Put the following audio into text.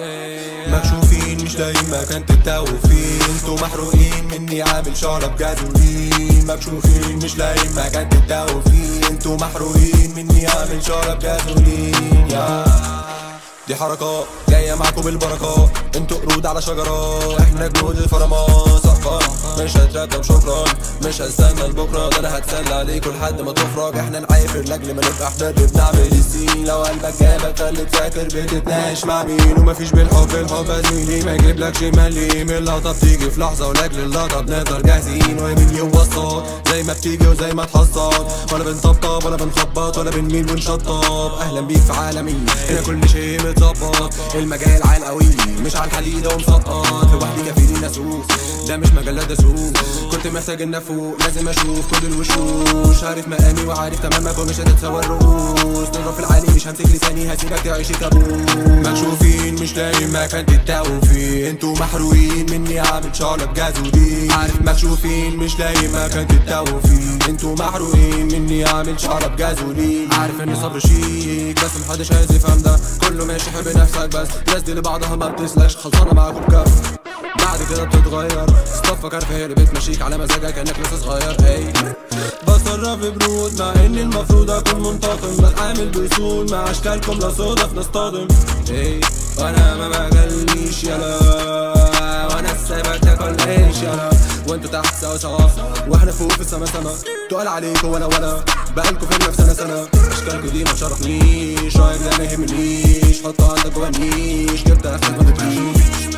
مكشوفين مش لاقيين مكان تتاووا فيه انتوا محروقين مني عامل شرب جازولين مكشوفين مش لاقيين مكان تتاووا فيه انتوا محروقين مني عامل شرب جازولين يا دي حركات جاية معاكم بالبركات انتوا قرود على شجرة احنا جنود الفرامات صفقة مش هتركب شكرا مش هستنى لبكرة ده انا هتسلى عليكم لحد ما تفرج احنا نعافر لاجل ما نبقى احنا اللي بنعمل السين لو قلبك جابك خليك فاكر بتتناقش مع مين ومفيش بالحب الحب يا زميلي ما يجيبلكش مليم اللقطة بتيجي في لحظة ولاجل اللقطة بنقدر جاهزين ومين يوم وسط زي ما بتيجي وزي ما تحصل ولا بنطبطب ولا بنخبط ولا بنميل ونشطب اهلا بيك في عالمي هنا كل شيء متظبط المجال عال قوي مش على الحديد ومسقط لوحدي كفيني اسوق ده مش مجال ده سوق كنت محتاج ان افوق لازم اشوف كل الوشوش عارف مقامي وعارف تمامك ومش هتتسوى الرؤوس نضرب في العالي مش همسك لساني هسيبك تعيش كابوس مكشوفين مش لاقيين مكان تتاووا فيه انتوا محروقين مني عامل شعلة بجازولين عارف مكشوفين مش لاقيين مكان تتاووا فيه انتوا محروقين مني عامل شعلة بجازولين عارف اني صبر شيك بس محدش عايز يفهم ده كله ماشي حب نفسك بس الناس دي لبعضها ما بتسلاش خلصانة معاكم كف بعد كده بتتغير اصطفى كارفة هي اللي بتمشيك على مزاجك كانك لسه صغير اي بتصرف ببرود مع اني المفروض اكون منتقم بتعامل بأصول مع اشكالكم لا صدف نصطدم اي وانا ما بجليش يلا وانا سايبك تاكل عيش يلا وانتوا تحت سوا سوا واحنا فوق في السما سما تقال عليكم ولا ولا بقالكوا فين في سنه سنه اشكالكوا دي ما تشرفنيش رايك ده ما يهمنيش حطوا عندك جوا النيش جبت اخرك ما تبقيش